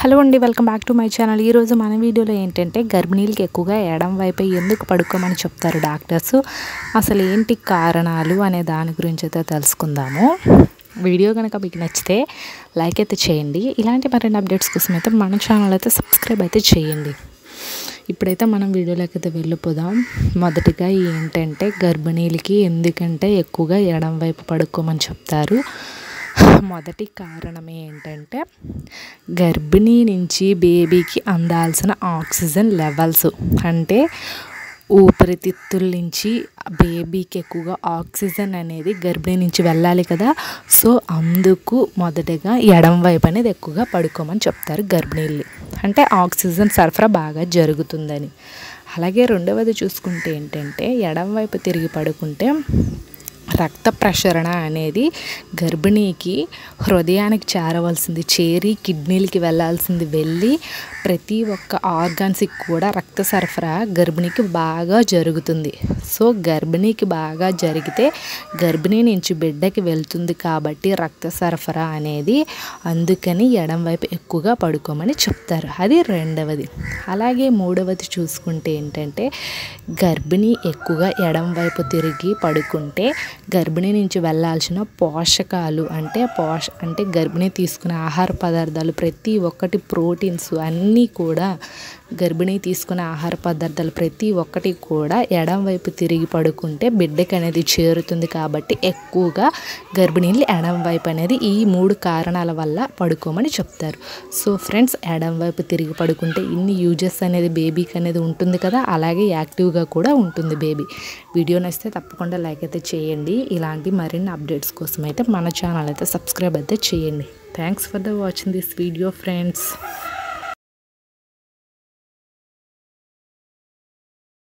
hello అండి welcome back to my channel ఈరోజు మన వీడియోలో ఏంటంటే గర్భిణీలకి ఎక్కువగా ఎడం వైపు ఎందుకు పడుకోమని చెప్తారు డాక్టర్స్ అసలు ఏంటి కారణాలు అనే దాని గురించి అయితే తెలుసుకుందాము వీడియో కనుక మీకు నచ్చితే లైక్ అయితే చేయండి ఇలాంటి మరిన్ని అప్డేట్స్ కోసం అయితే మన ఛానల్ అయితే సబ్స్క్రైబ్ అయితే చేయండి ఇప్పుడైతే మనం వీడియోలోకి అయితే వెళ్ళిపోదాం మొదటిగా ఏంటంటే గర్భిణీలకి ఎందుకంటే ఎక్కువగా ఎడం వైపు పడుకోమని చెప్తారు మొదటి కారణం ఏంటంటే గర్భిణీ నుంచి బేబీకి అందాల్సిన ఆక్సిజన్ లెవెల్స్ అంటే ఊపిరితిత్తుల నుంచి బేబీకి ఎక్కువగా ఆక్సిజన్ అనేది గర్భిణీ నుంచి వెళ్ళాలి కదా సో అందుకు మొదటగా ఎడం వైపు అనేది ఎక్కువగా పడుకోమని చెప్తారు గర్భిణీలు అంటే ఆక్సిజన్ సరఫరా బాగా జరుగుతుందని అలాగే రెండవది చూసుకుంటే ఏంటంటే ఎడం వైపు తిరిగి పడుకుంటే రక్త ప్రసరణ అనేది గర్భిణీకి హృదయానికి చేరవలసింది చేరి కిడ్నీలకి వెళ్ళాల్సింది వెళ్ళి ప్రతి ఒక్క ఆర్గాన్స్కి కూడా రక్త సరఫరా గర్భిణీకి బాగా జరుగుతుంది సో గర్భిణీకి బాగా జరిగితే గర్భిణీ నుంచి బిడ్డకి వెళ్తుంది కాబట్టి రక్త సరఫరా అనేది అందుకని ఎడం వైపు ఎక్కువగా పడుకోమని చెప్తారు అది రెండవది అలాగే మూడవది చూసుకుంటే ఏంటంటే గర్భిణీ ఎక్కువగా ఎడం వైపు తిరిగి పడుకుంటే గర్భిణీ నుంచి వెళ్ళాల్సిన పోషకాలు అంటే పోష అంటే గర్భిణీ తీసుకునే ఆహార పదార్థాలు ప్రతి ఒక్కటి ప్రోటీన్స్ అన్నీ కూడా గర్భిణీ తీసుకునే ఆహార పదార్థాలు ప్రతి ఒక్కటి కూడా ఎడం వైపు తిరిగి పడుకుంటే బిడ్డకి అనేది చేరుతుంది కాబట్టి ఎక్కువగా గర్భిణీలు ఎడం వైపు అనేది ఈ మూడు కారణాల వల్ల పడుకోమని చెప్తారు సో ఫ్రెండ్స్ ఎడం వైపు తిరిగి పడుకుంటే ఇన్ని యూజెస్ అనేది బేబీకి అనేది ఉంటుంది కదా అలాగే యాక్టివ్గా కూడా ఉంటుంది బేబీ వీడియో నచ్చితే తప్పకుండా లైక్ అయితే చేయండి ఇలాంటి మరిన్ని అప్డేట్స్ కోసం అయితే మన ఛానల్ అయితే సబ్స్క్రైబ్ అయితే చేయండి thanks for the watching this video friends